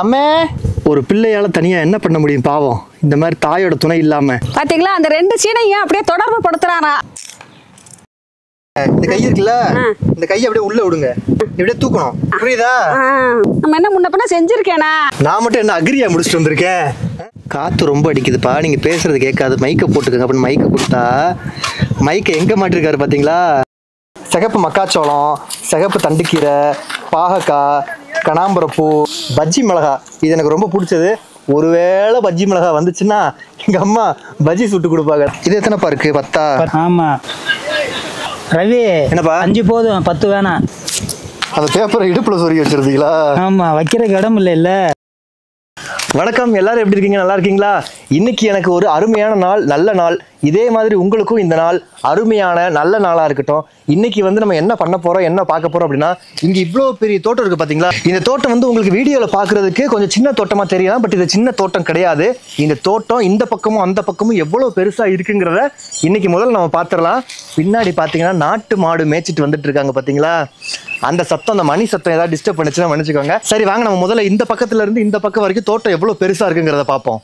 அம்மே ஒரு பிள்ளையால தனியா என்ன பண்ண முடியும் பாவம் இந்த மாதிரி தாயோட துணை இல்லாம பாத்தீங்களா அந்த ரெண்டு சீனையும் அப்படியே தொடர்பு படுத்துறானா இந்த கை இருக்குல்ல இந்த கையை அப்படியே உள்ள விடுங்க இப்படியே தூக்கணும் புரியுதா ஆ, நம்ம என்ன முன்ன பின்ன செஞ்சிருக்கேனா நான் மட்டும் என்ன அக்ரியா முடிச்சுட்டு வந்திருக்கேன் காத்து ரொம்ப அடிக்குதுப்பா நீங்க பேசுறது கேட்காது மைக்கை போட்டுக்கோங்க அப்படின்னு மைக்கை கொடுத்தா மைக்கை எங்க மாட்டிருக்காரு பாத்தீங்களா சிகப்பு மக்காச்சோளம் சிகப்பு தண்டுக்கீரை பாகக்காய் கனாம்பரப்பூ பஜ்ஜி மிளகா இது எனக்கு ரொம்ப பிடிச்சது ஒருவேளை பஜ்ஜி மிளகா வந்துச்சுன்னா எங்க அம்மா பஜ்ஜி சுட்டு கொடுப்பாங்க இது எத்தனைப்பா இருக்கு பத்தா ஆமா ரவி என்னப்பா? அஞ்சு போதும் பத்து வேணாம் அந்த பேப்பரை இடுப்புல சொருகி வச்சிருந்தீங்களா ஆமா வைக்கிறதுக்கு இடம் இல்லை இல்ல வணக்கம் எல்லாரும் எப்படி இருக்கீங்க நல்லா இருக்கீங்களா இன்னைக்கு எனக்கு ஒரு அருமையான நாள் நல்ல நாள் இதே மாதிரி உங்களுக்கும் இந்த நாள் அருமையான நல்ல நாளா இருக்கட்டும் இன்னைக்கு வந்து நம்ம என்ன பண்ண போறோம் என்ன பார்க்க போறோம் அப்படின்னா இங்க இவ்வளோ பெரிய தோட்டம் இருக்கு பாத்தீங்களா இந்த தோட்டம் வந்து உங்களுக்கு வீடியோல பாக்குறதுக்கு கொஞ்சம் சின்ன தோட்டமா தெரியலாம் பட் இது சின்ன தோட்டம் கிடையாது இந்த தோட்டம் இந்த பக்கமும் அந்த பக்கமும் எவ்வளவு பெருசா இருக்குங்கிறத இன்னைக்கு முதல்ல நம்ம பார்த்துடலாம் பின்னாடி பாத்தீங்கன்னா நாட்டு மாடு மேய்ச்சிட்டு வந்துட்டு இருக்காங்க பாத்தீங்களா அந்த சத்தம் அந்த மணி சத்தம் ஏதாவது டிஸ்டர்ப் பண்ணுச்சுன்னா மன்னிச்சுக்கோங்க சரி வாங்க நம்ம முதல்ல இந்த பக்கத்துல இருந்து இந்த பக்கம் வரைக்கும் தோட்டம் எவ்வளவு பெருசா இருக்குங்கிறத பார்ப்போம்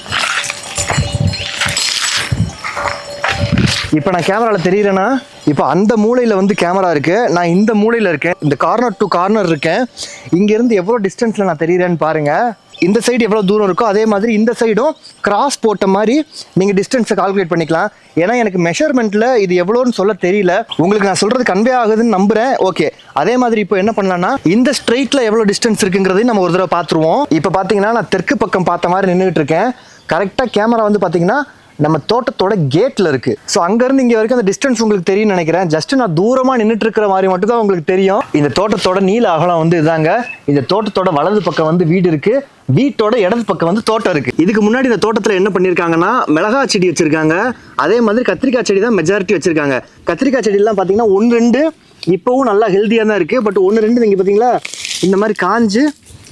இப்போ நான் கேமரால தெரியறேன்னா இப்போ அந்த மூலையில வந்து கேமரா இருக்கு நான் இந்த மூலையில இருக்கேன் இந்த கார்னர் டு கார்னர் இருக்கேன் இங்க இருந்து எவ்வளவு டிஸ்டன்ஸ்ல நான் தெரியறேன்னு பாருங்க இந்த சைடு எவ்வளவு தூரம் இருக்கோ அதே மாதிரி இந்த சைடும் கிராஸ் போட்ட மாதிரி நீங்க டிஸ்டன்ஸை கால்குலேட் பண்ணிக்கலாம் ஏன்னா எனக்கு மெஷர்மெண்ட்ல இது எவ்வளோன்னு சொல்ல தெரியல உங்களுக்கு நான் சொல்றது கன்வே ஆகுதுன்னு நம்புறேன் ஓகே அதே மாதிரி இப்போ என்ன பண்ணலாம்னா இந்த ஸ்ட்ரெயிட்ல எவ்வளவு டிஸ்டன்ஸ் இருக்குங்கிறதையும் நம்ம ஒரு தடவை பார்த்துருவோம் இப்போ பாத்தீங்கன்னா நான் தெற்கு பக்கம் பார்த்த மாதிரி நின்றுட்டு இருக்கேன் கரெக்டாக கேமரா வந்து பாத்தீங்கன்னா நம்ம தோட்டத்தோட கேட்ல இருக்கு ஸோ அங்கேருந்து இங்கே வரைக்கும் அந்த டிஸ்டன்ஸ் உங்களுக்கு தெரியும்னு நினைக்கிறேன் ஜஸ்ட் நான் தூரமாக நின்றுட்டு இருக்கிற மாதிரி மட்டும் தான் உங்களுக்கு தெரியும் இந்த தோட்டத்தோட நீல அகலம் வந்து இதாங்க இந்த தோட்டத்தோட வலது பக்கம் வந்து வீடு இருக்கு வீட்டோட இடது பக்கம் வந்து தோட்டம் இருக்கு இதுக்கு முன்னாடி இந்த தோட்டத்தில் என்ன பண்ணியிருக்காங்கன்னா மிளகா செடி வச்சிருக்காங்க அதே மாதிரி கத்திரிக்காய் செடி தான் மெஜாரிட்டி வச்சிருக்காங்க கத்திரிக்காய் செடியெல்லாம் பார்த்தீங்கன்னா ஒன்று ரெண்டு இப்போவும் நல்லா ஹெல்த்தியாக தான் இருக்கு பட் ஒன்று ரெண்டு நீங்கள் பார்த்தீங்களா இந்த மாதிரி காஞ்சு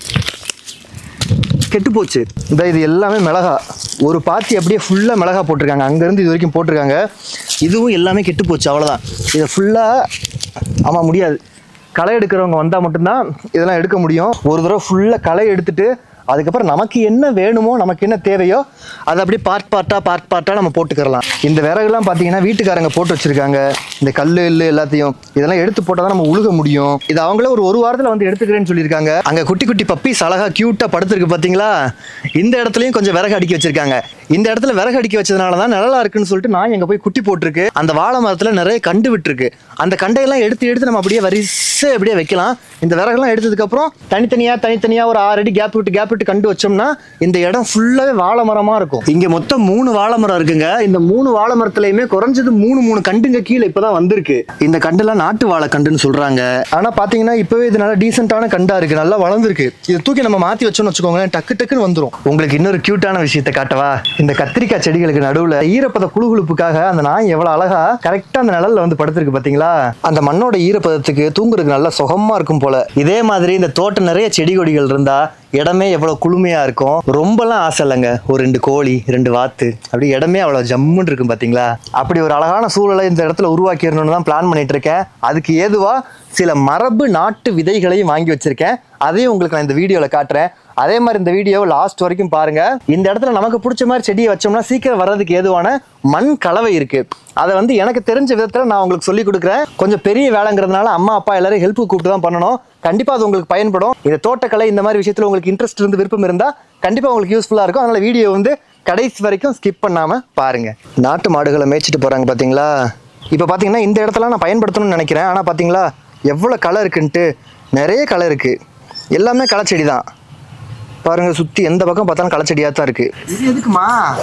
கெட்டு போச்சு இந்த இது எல்லாமே மிளகா ஒரு பாத்தி அப்படியே ஃபுல்லாக மிளகா போட்டிருக்காங்க அங்கேருந்து இது வரைக்கும் போட்டிருக்காங்க இதுவும் எல்லாமே கெட்டு போச்சு அவ்வளோதான் இதை ஃபுல்லாக ஆமாம் முடியாது களை எடுக்கிறவங்க வந்தால் மட்டும்தான் இதெல்லாம் எடுக்க முடியும் ஒரு தடவை ஃபுல்லாக களை எடுத்துட்டு அதுக்கப்புறம் நமக்கு என்ன வேணுமோ நமக்கு என்ன தேவையோ அதை அப்படியே பார்ட் பார்ட்டாக பார்ட் பார்ட்டாக நம்ம போட்டுக்கிறலாம் இந்த விறகுலாம் பார்த்தீங்கன்னா வீட்டுக்காரங்க போட்டு வச்சிருக்காங்க இந்த கல் இல்லு எல்லாத்தையும் இதெல்லாம் எடுத்து போட்டால் தான் நம்ம உழுக முடியும் இது அவங்களே ஒரு ஒரு வாரத்தில் வந்து எடுத்துக்கிறேன்னு சொல்லியிருக்காங்க அங்கே குட்டி குட்டி பப்பீஸ் அழகா க்யூட்டாக படுத்துருக்கு பார்த்தீங்களா இந்த இடத்துலையும் கொஞ்சம் விறகு அடிக்க வச்சிருக்காங்க இந்த இடத்துல விறகு அடிக்க வச்சதுனால தான் நிழலா இருக்குன்னு சொல்லிட்டு நான் எங்க போய் குட்டி போட்டிருக்கு அந்த வாழை மரத்துல நிறைய கண்டு விட்டுருக்கு அந்த கண்டையெல்லாம் எடுத்து எடுத்து நம்ம அப்படியே வரிசை அப்படியே வைக்கலாம் இந்த விறகெல்லாம் எடுத்ததுக்கு அப்புறம் தனித்தனியா தனித்தனியா ஒரு ஆறு அடி கேப் விட்டு கேப் விட்டு கண்டு வச்சோம்னா இந்த இடம் ஃபுல்லாவே வாழை மரமா இருக்கும் இங்க மொத்தம் மூணு வாழை மரம் இருக்குங்க இந்த மூணு வாழை மரத்துலயுமே குறைஞ்சது மூணு மூணு கண்டுங்க கீழே இப்பதான் வந்திருக்கு இந்த கண்டெல்லாம் நாட்டு வாழை கண்டுன்னு சொல்றாங்க ஆனா பாத்தீங்கன்னா இப்பவே இது நல்லா டீசென்டான கண்டா இருக்கு நல்லா வளர்ந்துருக்கு இதை தூக்கி நம்ம மாத்தி வச்சோம்னு வச்சுக்கோங்களேன் டக்கு டக்குன்னு வந்துரும் உங்களுக்கு இன்னொரு கியூட்டான விஷயத்தை காட்டவா இந்த கத்திரிக்காய் செடிகளுக்கு நடுவுல ஈரப்பத குழுகுழுப்புக்காக அந்த நாய் எவ்வளவு அழகா கரெக்டா அந்த நிழல்ல வந்து படுத்திருக்கு பாத்தீங்களா அந்த மண்ணோட ஈரப்பதத்துக்கு தூங்குறதுக்கு நல்லா சுகமா இருக்கும் போல இதே மாதிரி இந்த தோட்டம் நிறைய செடி கொடிகள் இருந்தா இடமே எவ்வளவு குளுமையா இருக்கும் ரொம்பலாம் ஆசை இல்லைங்க ஒரு ரெண்டு கோழி ரெண்டு வாத்து அப்படி இடமே அவ்வளவு ஜம்முன்னு இருக்கும் பாத்தீங்களா அப்படி ஒரு அழகான சூழலை இந்த இடத்துல உருவாக்கிடணும்னு தான் பிளான் பண்ணிட்டு இருக்கேன் அதுக்கு ஏதுவா சில மரபு நாட்டு விதைகளையும் வாங்கி வச்சிருக்கேன் அதையும் உங்களுக்கு நான் இந்த வீடியோல காட்டுறேன் அதே மாதிரி இந்த வீடியோ லாஸ்ட் வரைக்கும் பாருங்க இந்த இடத்துல நமக்கு பிடிச்ச மாதிரி செடியை வச்சோம்னா சீக்கிரம் வர்றதுக்கு ஏதுவான மண் கலவை இருக்கு அதை வந்து எனக்கு தெரிஞ்ச விதத்துல நான் உங்களுக்கு சொல்லி கொடுக்குறேன் கொஞ்சம் பெரிய வேலைங்கிறதுனால அம்மா அப்பா எல்லாரும் ஹெல்ப் கூப்பிட்டு தான் பண்ணணும் கண்டிப்பா அது உங்களுக்கு பயன்படும் இந்த தோட்டக்கலை இந்த மாதிரி விஷயத்துல உங்களுக்கு இன்ட்ரெஸ்ட் இருந்து விருப்பம் இருந்தா கண்டிப்பா உங்களுக்கு யூஸ்ஃபுல்லா இருக்கும் அதனால வீடியோ வந்து கடைசி வரைக்கும் ஸ்கிப் பண்ணாம பாருங்க நாட்டு மாடுகளை மேய்ச்சிட்டு போறாங்க பாத்தீங்களா இப்போ பாத்தீங்கன்னா இந்த இடத்துல நான் பயன்படுத்தணும்னு நினைக்கிறேன் ஆனா பாத்தீங்களா எவ்வளோ களை இருக்குன்ட்டு நிறைய களை இருக்கு எல்லாமே களை செடி தான் பாருங்க சுத்தி எந்த பக்கம் பார்த்தாலும் களை செடியா தான் இருக்கு இது எதுக்குமா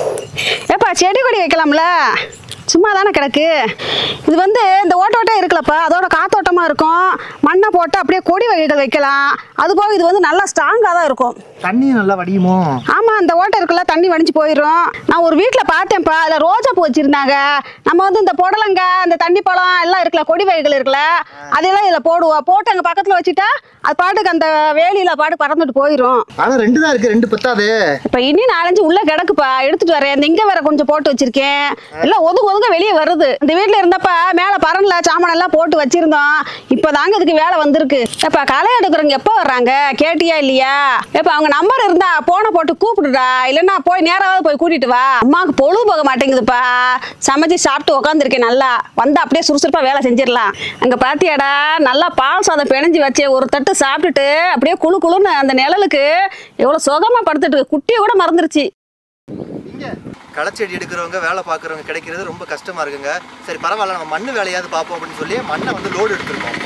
ஏப்பா செடி கொடி வைக்கலாம்ல சும்மா தானே கிடக்கு இது வந்து இந்த ஓட்ட ஓட்டம் இருக்குல்லப்பா அதோட காத்தோட்டமா இருக்கும் மண்ணை போட்டு அப்படியே கொடி வகைகள் வைக்கலாம் அது போக இது வந்து நல்லா ஸ்ட்ராங்காக தான் இருக்கும் தண்ணி நல்லா வடியுமோ ஆமா அந்த ஓட்டை இருக்குல்ல தண்ணி வடிஞ்சு போயிடும் நான் ஒரு வீட்டில் பார்த்தேன்ப்பா அதில் ரோஜா பூ வச்சிருந்தாங்க நம்ம வந்து இந்த புடலங்காய் இந்த தண்ணி பழம் எல்லாம் இருக்குல்ல கொடி வகைகள் இருக்குல்ல அதெல்லாம் இதில் போடுவோம் போட்டு அங்கே பக்கத்தில் வச்சுட்டா அது பாட்டுக்கு அந்த வேலியில பாட்டு பறந்துட்டு போயிடும் ஆனா ரெண்டு தான் இருக்கு ரெண்டு பத்தாது இப்ப இனி நாலஞ்சு உள்ள கிடக்குப்பா எடுத்துட்டு வரேன் இந்த இங்க வேற கொஞ்சம் போட்டு வச்சிருக்கேன் எல்லாம் ஒதுங்க ஒதுங்க வெளியே வருது இந்த வீட்ல இருந்தப்ப மேல பரன்ல சாமான் எல்லாம் போட்டு வச்சிருந்தோம் இப்பதாங்க இதுக்கு வேலை வந்திருக்கு ஏப்பா களை எடுக்கிறவங்க எப்போ வர்றாங்க கேட்டியா இல்லையா ஏப்பா அவங்க நம்பர் இருந்தா போனை போட்டு கூப்பிடுடா இல்லைன்னா போய் நேராவது போய் கூட்டிட்டு வா அம்மாவுக்கு பொழுது போக மாட்டேங்குதுப்பா சமைச்சு சாப்பிட்டு உட்காந்துருக்கேன் நல்லா வந்தா அப்படியே சுறுசுறுப்பா வேலை செஞ்சிடலாம் அங்க பாத்தியாடா நல்லா பால் சாதம் பிணைஞ்சு வச்சு ஒரு தட்டு சாப்பிட்டுட்டு அப்படியே குளு குளுன்னு அந்த நிழலுக்கு எவ்வளவு சுகமா படுத்துட்டு இருக்கு. குட்டியை கூட மறந்துருச்சு இங்க களச்செடி எடுக்கிறவங்க வேலை பார்க்குறவங்க கிடைக்கிறது ரொம்ப கஷ்டமா இருக்குங்க சரி பரவாயில்ல நம்ம மண்ணு வேலையாவது பார்ப்போம் அப்படின்னு சொல்லி மண்ணை வந்து லோடு எடுத்திருக்கோம்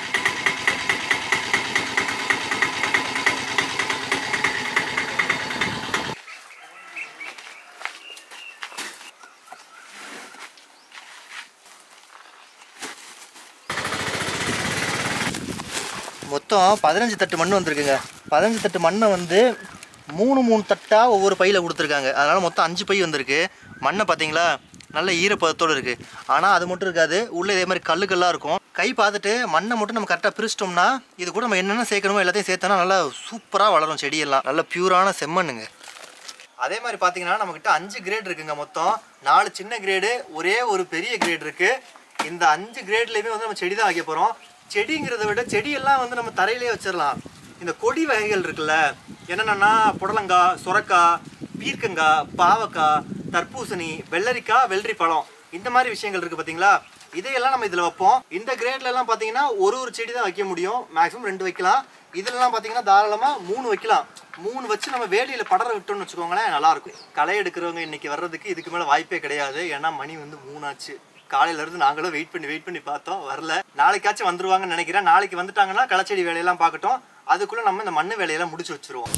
மொத்தம் பதினஞ்சு தட்டு மண் வந்திருக்குங்க பதினஞ்சு தட்டு மண்ணை வந்து மூணு மூணு தட்டாக ஒவ்வொரு பையில் கொடுத்துருக்காங்க அதனால் மொத்தம் அஞ்சு பை வந்திருக்கு மண்ணை பார்த்தீங்களா நல்ல ஈரப்பதத்தோடு இருக்குது ஆனால் அது மட்டும் இருக்காது உள்ளே இதே மாதிரி கல்லுக்கெல்லாம் இருக்கும் கை பார்த்துட்டு மண்ணை மட்டும் நம்ம கரெக்டாக பிரிச்சிட்டோம்னா இது கூட நம்ம என்னென்ன சேர்க்கணுமோ எல்லாத்தையும் சேர்த்தோன்னா நல்லா சூப்பராக வளரும் செடியெல்லாம் நல்ல பியூரான செம்மண்ணுங்க அதே மாதிரி பார்த்தீங்கன்னா நம்மக்கிட்ட அஞ்சு கிரேட் இருக்குங்க மொத்தம் நாலு சின்ன கிரேடு ஒரே ஒரு பெரிய கிரேட் இருக்குது இந்த அஞ்சு கிரேட்லேயுமே வந்து நம்ம செடி தான் வைக்க போகிறோம் செடிங்கிறத விட செடியெல்லாம் வந்து நம்ம தரையிலே வச்சிடலாம் இந்த கொடி வகைகள் இருக்குல்ல என்னென்னா புடலங்காய் சுரக்காய் பீர்க்கங்காய் பாவக்காய் தர்பூசணி வெள்ளரிக்காய் வெள்ளரி பழம் இந்த மாதிரி விஷயங்கள் இருக்குது பார்த்தீங்களா இதையெல்லாம் நம்ம இதில் வைப்போம் இந்த கிரேட்ல எல்லாம் பார்த்தீங்கன்னா ஒரு ஒரு செடி தான் வைக்க முடியும் மேக்ஸிமம் ரெண்டு வைக்கலாம் இதுலலாம் பார்த்தீங்கன்னா தாராளமாக மூணு வைக்கலாம் மூணு வச்சு நம்ம வேலியில் படர விட்டோம்னு வச்சுக்கோங்களேன் நல்லா இருக்கும் களை எடுக்கிறவங்க இன்னைக்கு வர்றதுக்கு இதுக்கு மேலே வாய்ப்பே கிடையாது ஏன்னா மணி வந்து மூணாச்சு காலையில இருந்து நாங்களும் வெயிட் பண்ணி வெயிட் பண்ணி பார்த்தோம் வரல நாளைக்காச்சும் வந்துருவாங்கன்னு நினைக்கிறேன் நாளைக்கு வந்துட்டாங்கன்னா களச்செடி வேலையெல்லாம் பார்க்கட்டும் அதுக்குள்ள நம்ம இந்த மண்ணு வேலையெல்லாம் முடிச்சு வச்சிருவோம்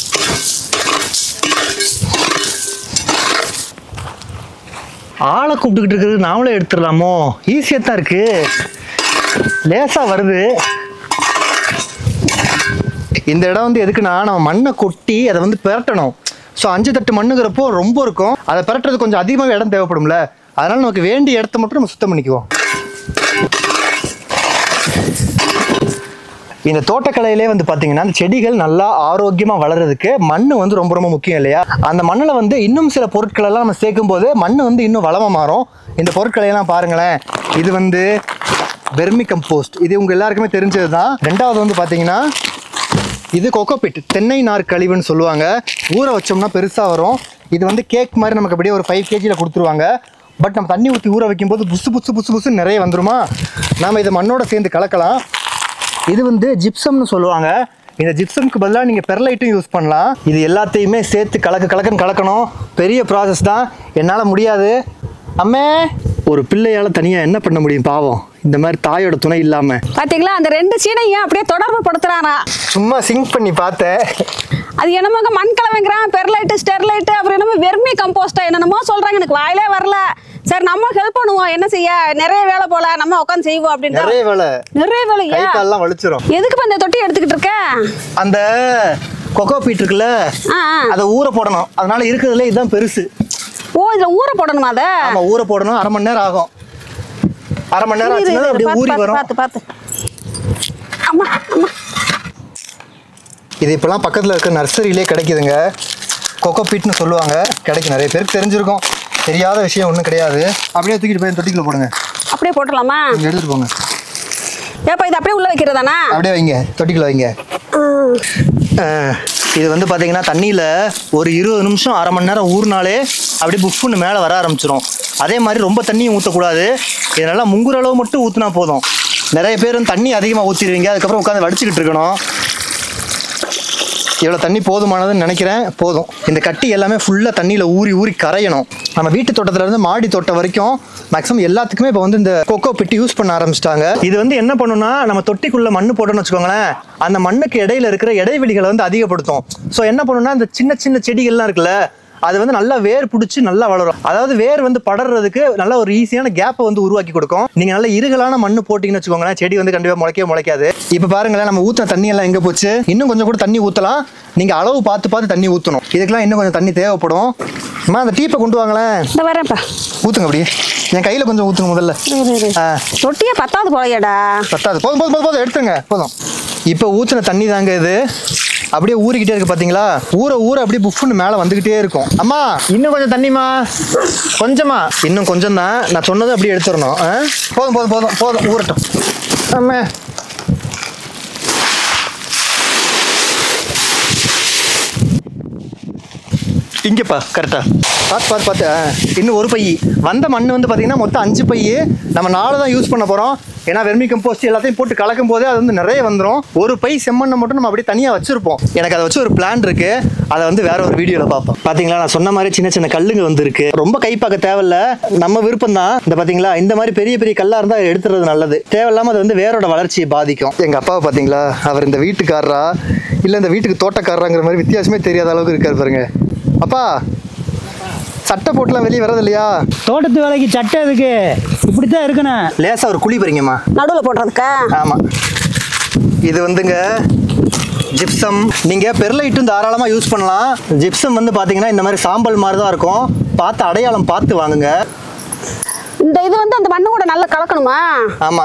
ஆளை கூப்பிட்டுக்கிட்டு இருக்கிறது நாமளே எடுத்துடலாமோ ஈஸியாக தான் இருக்கு லேசா வருது இந்த இடம் வந்து எதுக்குன்னா நம்ம மண்ணை கொட்டி அதை வந்து பெரட்டணும் ஸோ அஞ்சு தட்டு மண்ணுங்கிறப்போ ரொம்ப இருக்கும் அதை பெரட்டுறது கொஞ்சம் அதிகமாக இடம் தேவைப்படும்ல அதனால நமக்கு வேண்டிய இடத்த மட்டும் நம்ம சுத்தம் பண்ணிக்குவோம் இந்த தோட்டக்கலையிலே வந்து பார்த்தீங்கன்னா அந்த செடிகள் நல்லா ஆரோக்கியமாக வளர்றதுக்கு மண் வந்து ரொம்ப ரொம்ப முக்கியம் இல்லையா அந்த மண்ணில் வந்து இன்னும் சில பொருட்கள் எல்லாம் நம்ம சேர்க்கும் போது மண் வந்து இன்னும் வளமாக மாறும் இந்த பொருட்களை எல்லாம் பாருங்களேன் இது வந்து வெர்மி கம்போஸ்ட் இது உங்க எல்லாருக்குமே தெரிஞ்சது தான் ரெண்டாவது வந்து பார்த்தீங்கன்னா இது கொக்கோபிட் தென்னை நார் கழிவுன்னு சொல்லுவாங்க ஊற வச்சோம்னா பெருசாக வரும் இது வந்து கேக் மாதிரி நமக்கு அப்படியே ஒரு ஃபைவ் கேஜியில் கொடுத்துருவாங்க பட் நம்ம தண்ணி ஊற்றி ஊற வைக்கும்போது புசு புசு புசு புசு நிறைய வந்துருமா நாம் இதை மண்ணோட சேர்ந்து கலக்கலாம் இது வந்து ஜிப்சம்னு சொல்லுவாங்க இந்த ஜிப்சம்க்கு பதிலாக நீங்கள் பெர்லைட்டும் யூஸ் பண்ணலாம் இது எல்லாத்தையுமே சேர்த்து கலக்க கலக்குன்னு கலக்கணும் பெரிய ப்ராசஸ் தான் என்னால் முடியாது அம்மே ஒரு பிள்ளையால் தனியாக என்ன பண்ண முடியும் பாவம் இந்த மாதிரி தாயோட துணை இல்லாமல் பாத்தீங்களா அந்த ரெண்டு சீனையும் அப்படியே தொடர்பு படுத்துறானா சும்மா சிங்க் பண்ணி பார்த்தேன் அது என்னமோங்க மண் கலவைங்கிறான் பெர்லைட்டு ஸ்டெர்லைட்டு அப்புறம் என்னமோ வெர்மி கம்போஸ்டா என்னென்னமோ சொல்றாங்க எனக்கு வாயிலே வரல சரி நம்ம ஹெல்ப் பண்ணுவோம் என்ன செய்ய நிறைய வேலை போல நம்ம உட்காந்து செய்வோம் அப்படின்னு நிறைய வேலை நிறைய கை வேலையா கால்லாம் வலிச்சிரும் எதுக்கு இந்த தொட்டி எடுத்துக்கிட்டு இருக்க அந்த கொக்கோ பீட் இருக்குல்ல ஆ ஆ. அதை ஊற போடணும் அதனால இருக்கிறதுல இதுதான் பெருசு ஓ இதுல ஊற போடணுமா அத ஆமா ஊற போடணும் அரை மணி நேரம் ஆகும் அரை மணி நேரம் இரு, இரு, ஆச்சுன்னா இரு, அப்படியே பார்த்து, ஊறி பார்த்து, வரும் பார்த்து பார்த்து அம்மா அம்மா இது இப்போலாம் பக்கத்தில் இருக்க நர்சரியிலே கிடைக்குதுங்க கொக்கோ பீட்னு சொல்லுவாங்க கிடைக்கும் நிறைய பேருக்கு தெரிஞ்சிருக்கும் தெரியாத விஷயம் ஒன்றும் கிடையாது அப்படியே தூக்கிட்டு போய் இந்த தொட்டிக்குள்ள போடுங்க அப்படியே போட்டுடலாமா இங்கே எடுத்துட்டு போங்க ஏப்பா இது அப்படியே உள்ள வைக்கிறதானா அப்படியே வைங்க தொட்டிக்குள்ள வைங்க அஹ், இது வந்து பார்த்தீங்கன்னா தண்ணியில் ஒரு இருபது நிமிஷம் அரை மணி நேரம் ஊறினாலே அப்படியே புஃப்னு மேலே வர ஆரம்பிச்சிரும் அதே மாதிரி ரொம்ப தண்ணியும் ஊற்றக்கூடாது இது நல்லா முங்குற அளவு மட்டும் ஊற்றினா போதும் நிறைய பேர் வந்து தண்ணி அதிகமாக ஊற்றிடுவீங்க அதுக்கப்புறம் உட்காந்து வடிச்சுக்கிட்டு இருக்கணும் இவ்வளோ தண்ணி போதுமானதுன்னு நினைக்கிறேன் போதும் இந்த கட்டி எல்லாமே ஃபுல்லாக தண்ணியில் ஊறி ஊறி கரையணும் நம்ம வீட்டு தோட்டத்துல இருந்து மாடி தோட்டம் வரைக்கும் மேக்ஸிமம் எல்லாத்துக்குமே இப்போ வந்து இந்த கொக்கோ பெட்டி யூஸ் பண்ண ஆரம்பிச்சிட்டாங்க இது வந்து என்ன பண்ணுன்னா நம்ம தொட்டிக்குள்ள மண்ணு போட்டோம்னு வச்சுக்கோங்களேன் அந்த மண்ணுக்கு இடையில இருக்கிற இடைவெளிகளை வந்து அதிகப்படுத்தும் ஸோ என்ன பண்ணுன்னா இந்த சின்ன சின்ன செடிகள்லாம் இருக்குல்ல அது வந்து நல்லா வேர் பிடிச்சி நல்லா வளரும் அதாவது வேர் வந்து படறதுக்கு நல்ல ஒரு ஈஸியான கேப்பை வந்து உருவாக்கி கொடுக்கும் நீங்க நல்ல இருகலான மண்ணு போட்டீங்கன்னு வச்சுக்கோங்களேன் செடி வந்து கண்டிப்பா முளைக்கவே முளைக்காது இப்போ பாருங்களேன் நம்ம ஊத்தின தண்ணி எல்லாம் எங்க போச்சு இன்னும் கொஞ்சம் கூட தண்ணி ஊத்தலாம் நீங்க அளவு பார்த்து பார்த்து தண்ணி ஊத்தணும் இதுக்கெல்லாம் இன்னும் கொஞ்சம் தண்ணி தேவைப்படும் அம்மா அந்த டீப்பை கொண்டு வாங்களேன் இந்த வரேன்ப்பா ஊத்துங்க அப்படியே என் கையில கொஞ்சம் ஊத்துங்க முதல்ல ஆ தொட்டியே பத்தாவது போலையாடா பத்தாது போதும் போதும் போதும் போதும் எடுத்துங்க போதும் இப்போ ஊற்றின தண்ணி தாங்க இது அப்படியே ஊறிக்கிட்டே இருக்கு பாத்தீங்களா ஊற ஊற அப்படியே புஃப்னு மேலே வந்துக்கிட்டே இருக்கும் அம்மா இன்னும் கொஞ்சம் தண்ணிமா கொஞ்சமா இன்னும் கொஞ்சம் தான் நான் சொன்னதை அப்படியே எடுத்துடணும் ஆ? போதும் போதும் போதும் போதும் ஊறட்டும் அம்மா இங்கேப்பா கரெக்டா பார்த்து பார்த்து பார்த்து ஆ, இன்னும் ஒரு பை வந்த மண் வந்து பார்த்தீங்கன்னா மொத்தம் அஞ்சு பை நம்ம நாலு தான் யூஸ் பண்ண போகிறோம் ஏன்னா வெர்மி கம்போஸ்ட் எல்லாத்தையும் போட்டு கலக்கும் போதே அது வந்து நிறைய வந்துடும் ஒரு பை செம்மண்ணை மட்டும் நம்ம அப்படியே தனியாக வச்சிருப்போம் எனக்கு அதை வச்சு ஒரு பிளான் இருக்கு அதை வந்து வேற ஒரு வீடியோவில் பார்ப்போம் பார்த்தீங்களா நான் சொன்ன மாதிரி சின்ன சின்ன கல்லுங்க வந்துருக்கு ரொம்ப கை பார்க்க தேவையில்ல நம்ம விருப்பம் தான் இந்த பார்த்தீங்களா இந்த மாதிரி பெரிய பெரிய கல்லாக இருந்தால் எடுத்துறது நல்லது தேவையில்லாமல் அது வந்து வேரோட வளர்ச்சியை பாதிக்கும் எங்கள் அப்பாவை பார்த்தீங்களா அவர் இந்த வீட்டுக்காரரா இல்லை இந்த வீட்டுக்கு தோட்டக்காரராங்கிற மாதிரி வித்தியாசமே தெரியாத அளவுக்கு இருக்காரு பாருங்க அப்பா சட்டை போட்டுலாம் வெளியே வர்றது இல்லையா தோட்டத்து வேலைக்கு சட்டை எதுக்கு இப்படித்தான் இருக்கணும் லேசா ஒரு குழி போறீங்கம்மா நடுவில் போடுறதுக்கா ஆமா இது வந்துங்க ஜிப்சம் நீங்க பெர்லைட்டும் தாராளமா யூஸ் பண்ணலாம் ஜிப்சம் வந்து பாத்தீங்கன்னா இந்த மாதிரி சாம்பல் மாதிரி தான் இருக்கும் பார்த்து அடையாளம் பார்த்து வாங்குங்க இந்த இது வந்து அந்த மண்ணு கூட நல்லா கலக்கணுமா ஆமா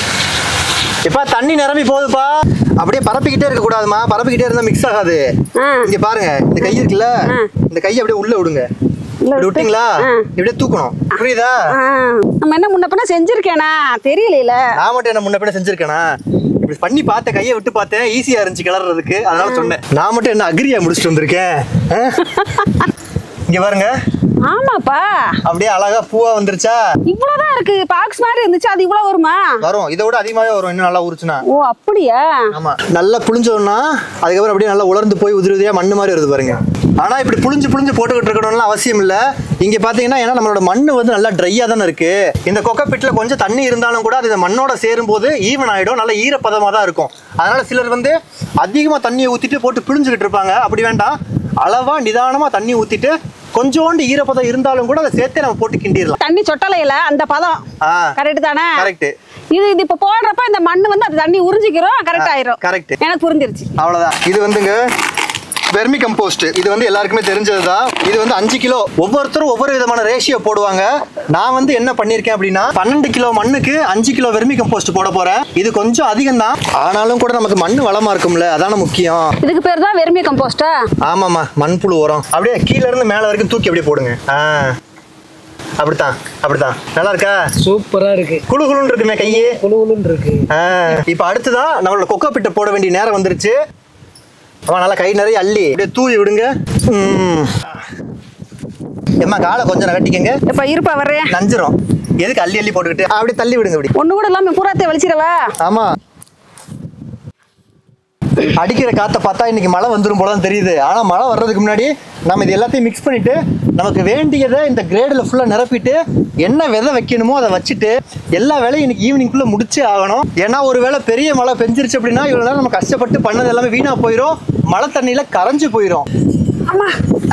இப்ப தண்ணி நிரம்பி போகுதுப்பா அப்படியே பரப்பிக்கிட்டே இருக்க கூடாதுமா பரப்பிக்கிட்டே இருந்தா மிக்ஸ் ஆகாது ஆ. இங்க பாருங்க இந்த கை இருக்குல்ல ஆ. இந்த கையை அப்படியே உள்ள விடுங்க உள்ள இப்படி விட்டு- விட்டீங்களா ஆ. இப்படியே தூக்கணும் புரியுதா ஆ, நம்ம என்ன முன்ன பின்ன செஞ்சிருக்கேனா தெரியல நான் மட்டும் என்ன முன்ன பின்ன செஞ்சிருக்கேனா இப்படி பண்ணி பார்த்தேன் கையை விட்டு பார்த்தேன் ஈஸியா இருந்துச்சு கிளறதுக்கு அதனால சொன்னேன் நான் மட்டும் என்ன அக்ரியா முடிச்சுட்டு வந்திருக்கேன் ஆ? இங்க பாருங்க ஆமாப்பா அப்படியே அழகா பூவா வந்துருச்சா இவ்வளவுதான் இருக்கு பாக்ஸ் மாதிரி இருந்துச்சு அது இவ்வளவு வருமா வரும் இதை விட அதிகமாவே வரும் இன்னும் நல்லா உரிச்சுனா ஓ அப்படியா ஆமா நல்லா புளிஞ்சோம்னா அதுக்கப்புறம் அப்படியே நல்லா உலர்ந்து போய் உதிரி உதிரியா மண்ணு மாதிரி வருது பாருங்க ஆனா இப்படி புளிஞ்சு புளிஞ்சு போட்டுக்கிட்டு இருக்கணும்லாம் அவசியம் இல்ல இங்க பாத்தீங்கன்னா ஏன்னா நம்மளோட மண்ணு வந்து நல்லா ட்ரையா தானே இருக்கு இந்த கொக்கப்பிட்ல கொஞ்சம் தண்ணி இருந்தாலும் கூட அது இந்த மண்ணோட சேரும் போது ஈவன் ஆயிடும் நல்ல ஈரப்பதமா தான் இருக்கும் அதனால சிலர் வந்து அதிகமா தண்ணியை ஊத்திட்டு போட்டு பிழிஞ்சுக்கிட்டு இருப்பாங்க அப்படி வேண்டாம் அளவா நிதானமா தண்ணி ஊத்திட்டு கொஞ்சோண்டு ஈரப்பதம் இருந்தாலும் கூட அதை சேர்த்தே நம்ம போட்டு கிண்டிடலாம் தண்ணி சொட்டலையில அந்த பதம் ஆ கரெக்ட் தானே கரெக்ட் இது இது இப்ப போடுறப்ப இந்த மண்ணு வந்து அது தண்ணி உறிஞ்சிக்கிறோம் கரெக்ட் ஆயிரும் correct. எனக்கு புரிஞ்சிருச்சு அவ்வளவுதான் இது வந்துங்க வெர்மி கம்போஸ்ட் இது வந்து எல்லாருக்குமே தெரிஞ்சது தான் இது வந்து அஞ்சு கிலோ ஒவ்வொருத்தரும் ஒவ்வொரு விதமான ரேஷியோ போடுவாங்க நான் வந்து என்ன பண்ணியிருக்கேன் அப்படின்னா பன்னெண்டு கிலோ மண்ணுக்கு அஞ்சு கிலோ வெர்மி கம்போஸ்ட் போட போறேன் இது கொஞ்சம் அதிகம் தான் ஆனாலும் கூட நமக்கு மண் வளமா இருக்கும்ல அதான முக்கியம் இதுக்கு பேர் தான் வெர்மி கம்போஸ்டா ஆமாம்மா மண்புழு உரம் அப்படியே கீழ இருந்து மேல வரைக்கும் தூக்கி அப்படியே போடுங்க ஆ அப்படித்தான் அப்படித்தான் நல்லா இருக்கா சூப்பரா இருக்கு குழு குழுன்னு இருக்குமே கையே குழுன்னு இருக்கு ஆ, இப்ப அடுத்ததான் நம்மளோட கொக்கோ பிட்டை போட வேண்டிய நேரம் வந்துருச்சு அவன் நல்லா கை நிறைய அள்ளி அப்படியே தூவி விடுங்க ம். ஏம்மா காலை கொஞ்சம் நகட்டிக்கங்க இப்ப இருப்பா வர்றேன் நஞ்சிரும் எதுக்கு அள்ளி அள்ளி போட்டுக்கிட்டு அப்படியே தள்ளி விடுங்க அப்படி ஒண்ணு கூட இல்லாம பூராத்தை வலிச்சிடவா ஆமா அடிக்கிற காத்த பார்த்தா இன்னைக்கு மழை வந்துரும் போல தான் தெரியுது ஆனா மழை வர்றதுக்கு முன்னாடி நம்ம இது எல்லாத்தையும் மிக்ஸ் பண்ணிட்டு நமக்கு வேண்டியதை இந்த கிரேடில் ஃபுல்லாக நிரப்பிட்டு என்ன விதை வைக்கணுமோ அதை வச்சுட்டு எல்லா வேலையும் இன்னைக்கு ஈவினிங்குள்ளே முடிச்சே ஆகணும் ஏன்னா ஒரு வேளை பெரிய மழை பெஞ்சிருச்சு அப்படின்னா இவ்வளோ நேரம் நம்ம கஷ்டப்பட்டு பண்ணது எல்லாமே வீணா போயிடும் மழை தண்ணியில கரைஞ்சு போயிடும் ஆமா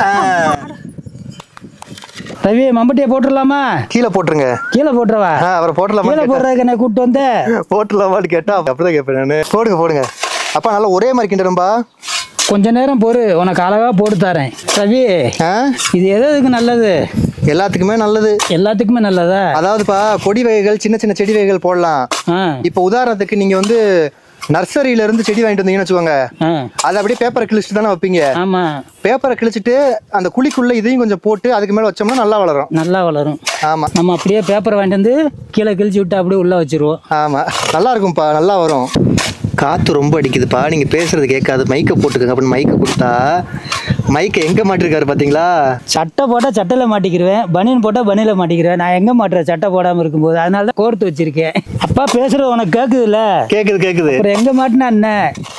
ரவி மம்பட்டியை போட்டுடலாமா கீழே போட்டுருங்க கீழே போட்டுறவா ஆ, அவரை போட்டலாமா கீழே போடுறதுக்கு என்ன கூப்பிட்டு வந்த போட்டலாமான்னு கேட்டா அப்படிதான் கேட்பேன் நான் போடுங்க போடுங்க அப்பா நல்லா ஒரே மாதிரி கிண்டரும்பா கொஞ்ச நேரம் பொறு உனக்கு அழகா போட்டு தரேன் ரவி ஆ இது எது எதுக்கு நல்லது எல்லாத்துக்குமே நல்லது எல்லாத்துக்குமே நல்லதா அதாவதுப்பா கொடி வகைகள் சின்ன சின்ன செடி வகைகள் போடலாம் ஆ இப்போ உதாரணத்துக்கு நீங்க வந்து நர்சரியில இருந்து செடி வாங்கிட்டு வந்தீங்கன்னு வச்சுக்கோங்க ஆ அதை அப்படியே பேப்பரை கிழிச்சிட்டு தானே வைப்பீங்க ஆமா பேப்பரை கிழிச்சிட்டு அந்த குழிக்குள்ள இதையும் கொஞ்சம் போட்டு அதுக்கு மேல வச்சோம்னா நல்லா வளரும் நல்லா வளரும் ஆமா நம்ம அப்படியே பேப்பரை வாங்கிட்டு வந்து கீழே கிழிச்சு விட்டு அப்படியே உள்ள வச்சிருவோம் ஆமா நல்லா இருக்கும்ப்பா நல்லா வரும் காத்து ரொம்ப அடிக்குதுப்பா நீங்க பேசுறது கேட்காது மைக்கை போட்டுக்கோங்க அப்படின்னு மைக்கை கொடுத்தா மைக்கை எங்க மாட்டிருக்காரு பாத்தீங்களா சட்டை போட்டால் சட்டையில் மாட்டிக்கிருவேன் பனியன் போட்டால் பனியில் மாட்டிக்கிருவேன் நான் எங்கே மாட்டுறேன் சட்டை போடாமல் இருக்கும்போது அதனால தான் கோர்த்து வச்சிருக்கேன் அப்பா பேசுறது உனக்கு கேட்குதுல்ல கேக்குது கேக்குது அப்புறம் எங்கே மாட்டினா என்ன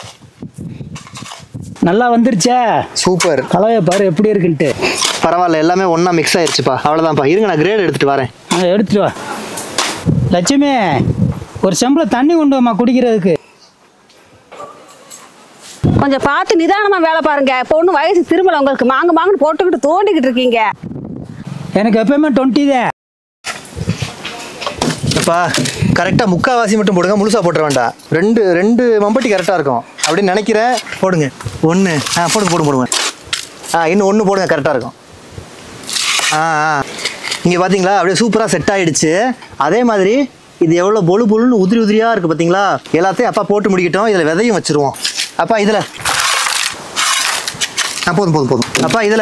நல்லா வந்துருச்சா சூப்பர் கலவையை பாரு எப்படி இருக்குன்ட்டு பரவாயில்ல எல்லாமே ஒண்ணா மிக்ஸ் ஆயிருச்சுப்பா அவ்வளவுதான்ப்பா இருங்க நான் கிரேட் எடுத்துட்டு வரேன் அதை எடுத்துட்டு வா லட்சுமி ஒரு செம்பில் தண்ணி கொண்டு வாம்மா குடிக்கிறதுக்கு கொஞ்சம் பார்த்து நிதானமா வேலை பாருங்க இப்போ ஒன்றும் வயசு திரும்பல உங்களுக்கு மாங்க மாங்கன்னு போட்டுக்கிட்டு தோண்டிக்கிட்டு இருக்கீங்க எனக்கு எப்பயுமே டுவெண்ட்டி தான் அப்பா கரெக்டாக முக்கால்வாசி மட்டும் போடுங்க முழுசாக போட்டுற வேண்டாம் ரெண்டு ரெண்டு மம்பட்டி கரெக்டாக இருக்கும் அப்படின்னு நினைக்கிறேன் போடுங்க ஒன்று ஆ போடுங்க போடுங்க போடுங்க ஆ இன்னும் ஒன்று போடுங்க கரெக்டாக இருக்கும் ஆ ஆ இங்கே பார்த்தீங்களா அப்படியே சூப்பராக செட் ஆயிடுச்சு அதே மாதிரி இது எவ்வளோ பொழு பொழுன்னு உதிரி உதிரியாக இருக்குது பார்த்தீங்களா எல்லாத்தையும் அப்பா போட்டு முடிக்கட்டும் இதில் விதையும் வச்சுருவோம் அப்பா இதில் ஆ போதும் போதும் போதும் அப்பா இதில்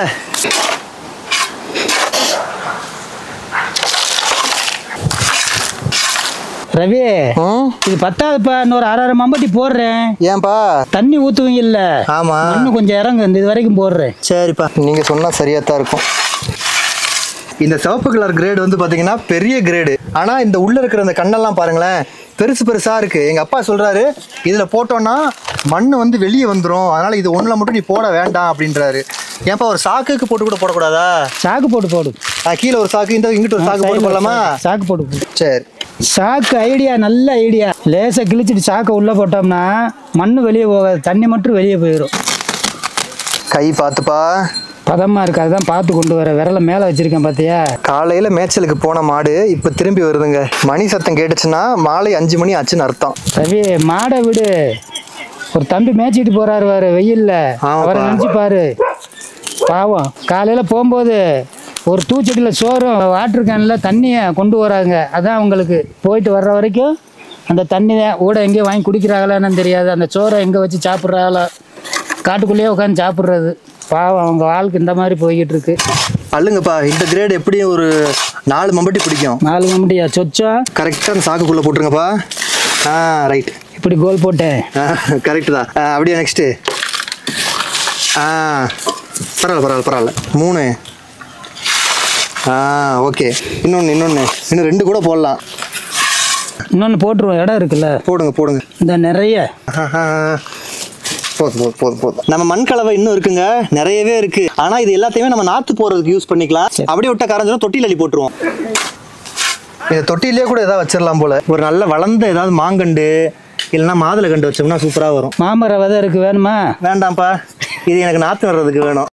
ரவி ம் இது பத்தாதுப்பா இன்னொரு அரை அரை மம்பட்டி போடுறேன் ஏன்பா தண்ணி ஊற்றுவீங்க இல்ல ஆமா மண்ணு கொஞ்சம் இறங்கு இந்த இது வரைக்கும் போடுறேன் சரிப்பா நீங்க சொன்னா சரியா தான் இருக்கும் இந்த சிவப்பு கலர் கிரேடு வந்து பாத்தீங்கன்னா பெரிய கிரேடு ஆனா இந்த உள்ள இருக்கிற இந்த கண்ணெல்லாம் பாருங்களேன் பெருசு பெருசா இருக்கு எங்க அப்பா சொல்றாரு இதுல போட்டோம்னா மண் வந்து வெளியே வந்துரும் அதனால இது ஒண்ணுல மட்டும் நீ போட வேண்டாம் அப்படின்றாரு ஏன்பா ஒரு சாக்குக்கு போட்டு கூட போடக்கூடாதா சாக்கு போட்டு போடு ஆ, கீழே ஒரு சாக்கு இந்த இங்கிட்ட ஒரு சாக்கு போட்டு போடலாமா சாக்கு போட்டு போடு சரி சாக்கு ஐடியா நல்ல ஐடியா லேசா கிழிச்சிட்டு சாக்கை உள்ள போட்டோம்னா மண்ணு வெளியே போகாது தண்ணி மட்டும் வெளியே போயிடும் கை பார்த்துப்பா பதமா இருக்கு அதுதான் பார்த்து கொண்டு வர விரல மேல வச்சிருக்கேன் பாத்தியா காலையில மேய்ச்சலுக்கு போன மாடு இப்ப திரும்பி வருதுங்க மணி சத்தம் கேட்டுச்சுன்னா மாலை அஞ்சு மணி ஆச்சுன்னு அர்த்தம் ரவி மாடை விடு ஒரு தம்பி மேய்ச்சிட்டு போறாரு பாரு வெயில்ல ஆமாப்பா. அவரை நினைச்சு பாரு பாவம் காலையில போகும்போது ஒரு தூச்சட்டியில சோறும் வாட்டர் கேன்ல தண்ணியை கொண்டு வராங்க அதான் அவங்களுக்கு போயிட்டு வர்ற வரைக்கும் அந்த தண்ணி தான் ஊட எங்கேயும் வாங்கி குடிக்கிறாங்களான்னு தெரியாது அந்த சோறை எங்கே வச்சு சாப்பிட்றாங்களோ காட்டுக்குள்ளேயே உட்காந்து சாப்பிட்றது பாவம் அவங்க வாழ்க்கை இந்த மாதிரி போய்கிட்டு இருக்கு அல்லுங்கப்பா இந்த கிரேடு எப்படியும் ஒரு நாலு மம்பட்டி பிடிக்கும் நாலு மம்பட்டியா சொச்சா கரெக்டாக அந்த சாக்குக்குள்ளே போட்டுருங்கப்பா ஆ ரைட் இப்படி கோல் போட்டேன் கரெக்டு தான் ஆ, அப்படியே நெக்ஸ்ட்டு ஆ பரவாயில்ல பரவாயில்ல பரவாயில்ல மூணு ஆ ஓகே இன்னொன்று இன்னொன்று இன்னும் ரெண்டு கூட போடலாம் இன்னொன்று போட்டுருவோம் இடம் இருக்குல்ல போடுங்க போடுங்க இந்த நிறைய ஆஹா. போதும் போதும் போதும் போதும் நம்ம மண் கலவை இன்னும் இருக்குங்க நிறையவே இருக்கு ஆனா இது எல்லாத்தையுமே நம்ம நாத்து போறதுக்கு யூஸ் பண்ணிக்கலாம் அப்படியே விட்டா கரைஞ்சிடும் தொட்டியில் அள்ளி போட்டுருவோம் இந்த தொட்டிலே கூட ஏதாவது வச்சிடலாம் போல ஒரு நல்ல வளர்ந்த ஏதாவது மாங்கண்டு இல்லைன்னா மாதுளை கண்டு வச்சோம்னா சூப்பரா வரும் மாமர விதை இருக்கு வேணுமா வேண்டாம்ப்பா இது எனக்கு நாத்து வர்றதுக்கு வேணும்